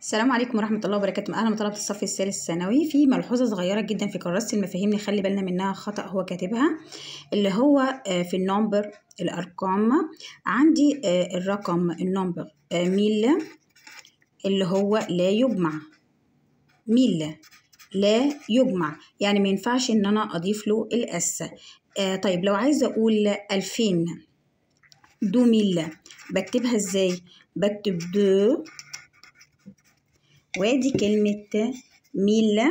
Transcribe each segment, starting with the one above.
السلام عليكم ورحمة الله وبركاته أهلا بطلبة الصف الثالث الثانوي في ملحوظة صغيرة جدا في كراسة المفاهيم نخلي بالنا منها خطأ هو كاتبها اللي هو آه، في النمبر الأرقام عندي آه، الرقم النمبر آه، ميل اللي هو لا يجمع ميل لا يجمع يعني ما ينفعش إن أنا أضيف له الأس آه، طيب لو عايزة أقول ألفين دو ميل بكتبها إزاي؟ بكتب دو وادي كلمة ميل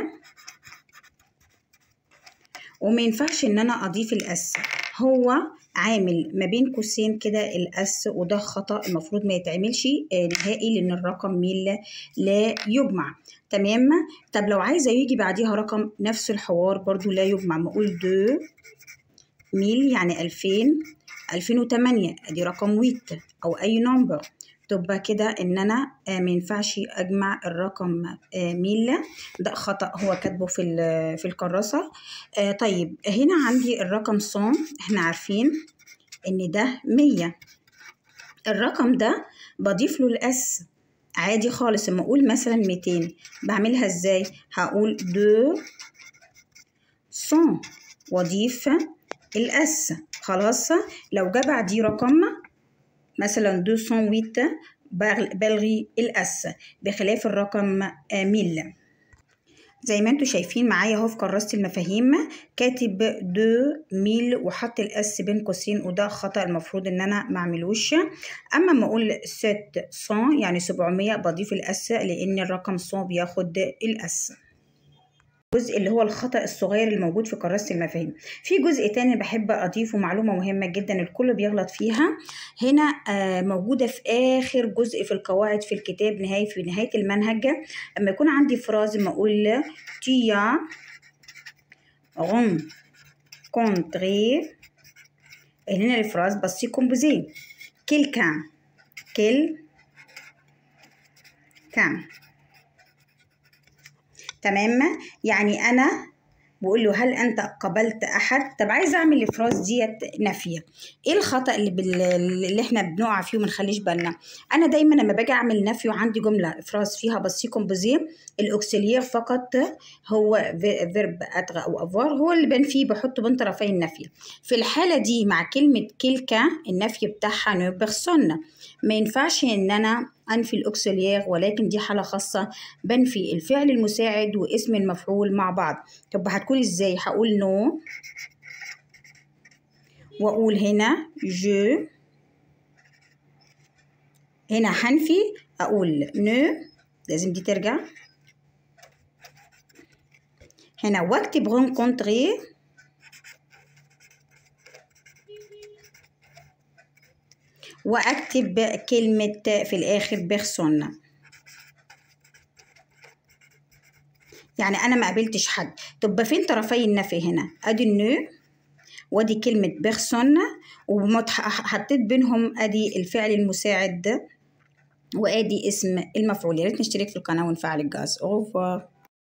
وما ينفعش ان انا اضيف الاس هو عامل ما بين قوسين كده الاس وده خطأ المفروض ما يتعملش آه، نهائي لان الرقم ميل لا يجمع تمام طب لو عايزة يجي بعديها رقم نفس الحوار برضو لا يجمع بقول دو ميل يعني ألفين ألفين وتمانية ادي رقم ويت او اي نمبر تبقى كده ان انا آه، ما ينفعش اجمع الرقم آه، ميل ده خطأ هو كاتبه في ال- في الكراسة آه، طيب هنا عندي الرقم صون احنا عارفين ان ده مية الرقم ده بضيف له الاس عادي خالص اما اقول مثلا 200 بعملها ازاي هقول دو صون واضيف الاس خلاص لو جه بعديه رقم مثلا 208 بغ- بلغي الاس بخلاف الرقم آه، 1000 زي ما انتوا شايفين معايا اهو في كراسة المفاهيم كاتب دو ميل وحط الاس بين قوسين وده خطأ المفروض ان انا ما اعملوش اما ما اقول ست صون يعني 700 بضيف الاس لان الرقم صون بياخد الاس الجزء اللي هو الخطأ الصغير الموجود في كراسة المفاهيم في جزء تاني بحب أضيفه معلومة مهمة جدا الكل بيغلط فيها هنا آه، موجودة في آخر جزء في القواعد في الكتاب نهاية في نهاية المنهج أما يكون عندي فراز ما أقول تيا غم كونتري هنا الفراز بسي كومبوزي كيلكان كيل كان تمام يعني انا بقول له هل انت قبلت احد طب عايزه اعمل الافراز ديت نافيه ايه الخطا اللي بال... اللي احنا بنقع فيه وما نخليش بالنا انا دايما لما باجي اعمل نفي وعندي جمله افراز فيها بسي كومبوزي الاوكسيلير فقط هو في- فيرب اتغى او افوار هو اللي بنفيه بحطه بين طرفي النفي في الحاله دي مع كلمه كيلكا النفي بتاعها نو بيرسون ما ينفعش ان انا انفي الاوكسيلير ولكن دي حاله خاصه بنفي الفعل المساعد واسم المفعول مع بعض طب هتكون ازاي هقول نو واقول هنا جو هنا هنفي اقول نو لازم دي ترجع هنا واكتب رونكونتري واكتب كلمة في الاخر بيرسون يعني انا ما قابلتش حد طب فين طرفي النفي هنا ادي النو وادي كلمة بيرسون وحطيت بينهم ادي الفعل المساعد ده وادي اسم المفعول يا ريت نشترك في القناة ونفعل الجرس اوفر